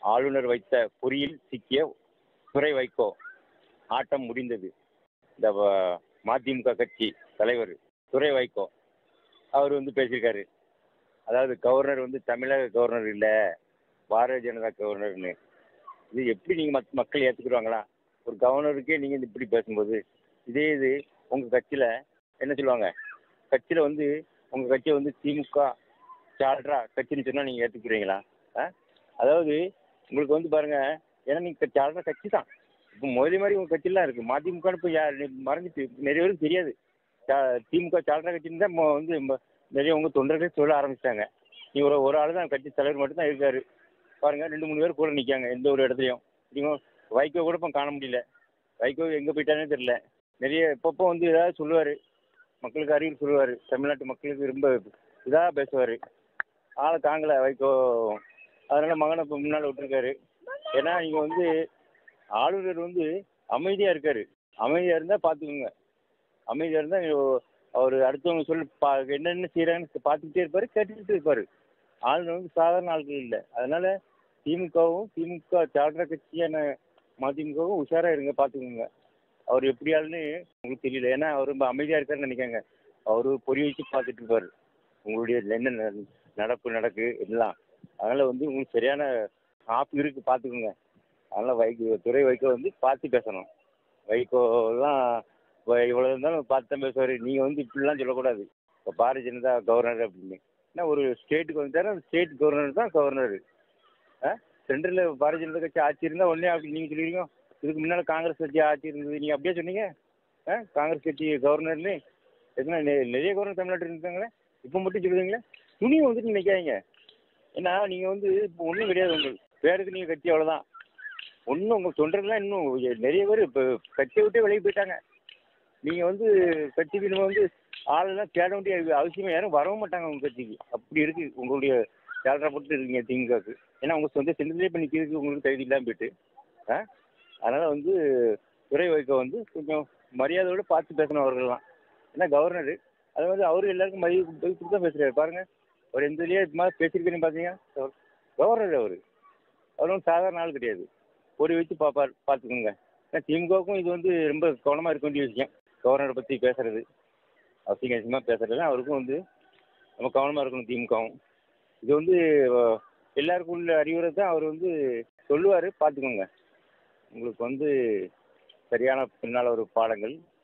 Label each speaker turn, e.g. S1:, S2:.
S1: ஆளுநர் வைத்த பொறியில் சிக்கிய துறை வைகோ ஆட்டம் முடிந்தது இந்த வ- மதிமுக கட்சி தலைவர் துறை வைகோ அவர் வந்து பேசியிருக்காரு அதாவது கவர்னர் வந்து தமிழக கவர்னர் இல்லை பாரதிய ஜனதா கவர்னர்னு இது எப்படி நீங்கள் மத் மக்கள் ஏற்றுக்குருவாங்களா ஒரு கவர்னருக்கே நீங்கள் இப்படி பேசும்போது இதே இது உங்கள் கட்சியில் என்ன சொல்லுவாங்க கட்சியில் வந்து உங்கள் கட்சியை வந்து திமுக சால்ரா கட்சின்னு சொன்னால் நீங்கள் ஏற்றுக்குறீங்களா ஆ அதாவது உங்களுக்கு வந்து பாருங்கள் ஏன்னா நீங்கள் சால்ரா கட்சி தான் இப்போ முதலி மாதிரி உங்கள் கட்சியெலாம் இருக்குது மதிமுகன்னு இப்போ யார் மறைஞ்சிட்டு நிறைய பேருக்கு தெரியாது சா- திமுக சால்ரா கட்சின்னு தான் மொ- வந்து ம- நிறைய உங்கள் தொண்டர்களே சொல்ல ஆரம்பிச்சிட்டாங்க நீ ஒரு ஒரு ஆள் தான் கட்சி தலைவர் மட்டும் தான் இருக்காரு பாருங்க ரெண்டு மூணு பேர் கூட நிற்காங்க எந்த ஒரு இடத்துலையும் நீங்கள் வைகோ கூட இப்போ காண முடியல வைகோ எங்கே போயிட்டானே தெரியல நிறைய இப்பப்போ வந்து ஏதாவது சொல்லுவார் மக்களுக்கு அறிவு சொல்லுவார் தமிழ்நாட்டு மக்களுக்கு ரொம்ப இதாக பேசுவார் ஆளை தாங்கலை வைகோ அதனால் மகனை இப்போ முன்னால் விட்டுருக்காரு ஏன்னா நீங்கள் வந்து ஆளுநர் வந்து அமைதியாக இருக்கார் அமைதியாக இருந்தால் பார்த்துக்குங்க அமைதியாக இருந்தால் அவர் அடுத்தவங்க சொல்லி பா என்னென்ன செய்கிறாங்கன்னு பார்த்துக்கிட்டே இருப்பார் கேட்டுக்கிட்டே இருப்பார் ஆளுநர் வந்து சாதாரண ஆட்கள் இல்லை அதனால் திமுகவும் திமுக சார்ந்த கட்சியான மதிமுகவும் உஷாராக இருங்க பார்த்துக்கோங்க அவர் எப்படி ஆளுன்னு உங்களுக்கு தெரியல ஏன்னா அவர் ரொம்ப அமைதியாக இருக்காருன்னு நினைக்காங்க அவர் பொறி வச்சு பார்த்துட்டு இருப்பார் உங்களுடைய என்ன ந- நடப்பு நடக்கு எல்லாம் அதனால் வந்து உங்களுக்கு சரியான ஆப்பு இருக்குது பார்த்துக்கோங்க அதனால் வைகோ துறை வைகோ வந்து பார்த்து பேசணும் வைகோலாம் இப்போ இவ்வளோ இருந்தாலும் பார்த்து தான் பேசுவார் நீங்கள் வந்து இப்படிலாம் சொல்லக்கூடாது இப்போ பாரதிய ஜனதா கவர்னர் அப்படின்னு ஏன்னா ஒரு ஸ்டேட்டுக்கு வந்துட்டாரு அந்த ஸ்டேட் கவர்னர் தான் கவர்னர் ஆ சென்ட்ரலில் பாரதிய ஜனதா கட்சி ஆட்சி இருந்தால் உடனே அப்படி நீங்கள் சொல்லுவீங்க இதுக்கு முன்னால் காங்கிரஸ் கட்சி ஆட்சி இருந்தது நீங்கள் அப்படியே சொன்னீங்க ஆ காங்கிரஸ் கட்சி கவர்னர்னு எத்தனை நெ- நிறைய கவர்னர் தமிழ்நாட்டில் இருக்காங்களே இப்போ மட்டும் சொல்லுவீங்களே துணியை வந்துட்டு நினைக்காதீங்க ஏன்னா நீங்கள் வந்து இப்போ ஒன்றும் கிடையாது உங்களுக்கு பேருக்கு நீங்கள் கட்சி அவ்வளோதான் ஒன்றும் உங்கள் தொண்டர்கள்லாம் இன்னும் எ- நிறைய பேர் இப்போ கட்சியை விட்டே வெளியே போயிட்டாங்க நீங்கள் வந்து கட்சிக்கு நம்ம வந்து ஆளெல்லாம் தேட வேண்டிய அவசியமே யாரும் வரவும் மாட்டாங்க உங்கள் கட்சிக்கு அப்படி இருக்குது உங்களுடைய சேலரை போட்டு இருக்கீங்க திமுகவுக்கு ஏன்னா உங்கள் சொந்த சென்டர்லேயே இப்போ நிற்கிறதுக்கு உங்களுக்கு தகுதி இல்லாமல் போயிட்டு ஆ அதனால் வந்து துறை வைக்க வந்து கொஞ்சம் மரியாதையோடு பார்த்து பேசணும் அவர்கள்லாம் ஏன்னா கவர்னரு அது வந்து அவரு எல்லாருக்கும் மதிப்பு கொடுத்து தான் பேசுகிறாரு பாருங்கள் அவர் எந்த இதுலேயே இது மாதிரி பேசியிருக்கேன்னு பார்த்தீங்க கவர்னர் அவர் அவர் வந்து சாதாரண ஆள் கிடையாது பொறி வச்சு பார்ப்பார் பார்த்துக்கோங்க ஏன்னா திமுகவுக்கும் இது வந்து ரொம்ப கவனமாக இருக்க வேண்டிய விஷயம் கவர்னரை பற்றி பேசுறது அவசியம் அவசியமாக பேசுறது அவருக்கும் வந்து நம்ம கவனமாக இருக்கணும் திமுகவும் இது வந்து அஹ், எல்லாருக்கும் உள்ள அறிவுரை தான் அவர் வந்து சொல்லுவார் பார்த்துக்கோங்க உங்களுக்கு வந்து சரியான பின்னால் ஒரு பாடங்கள்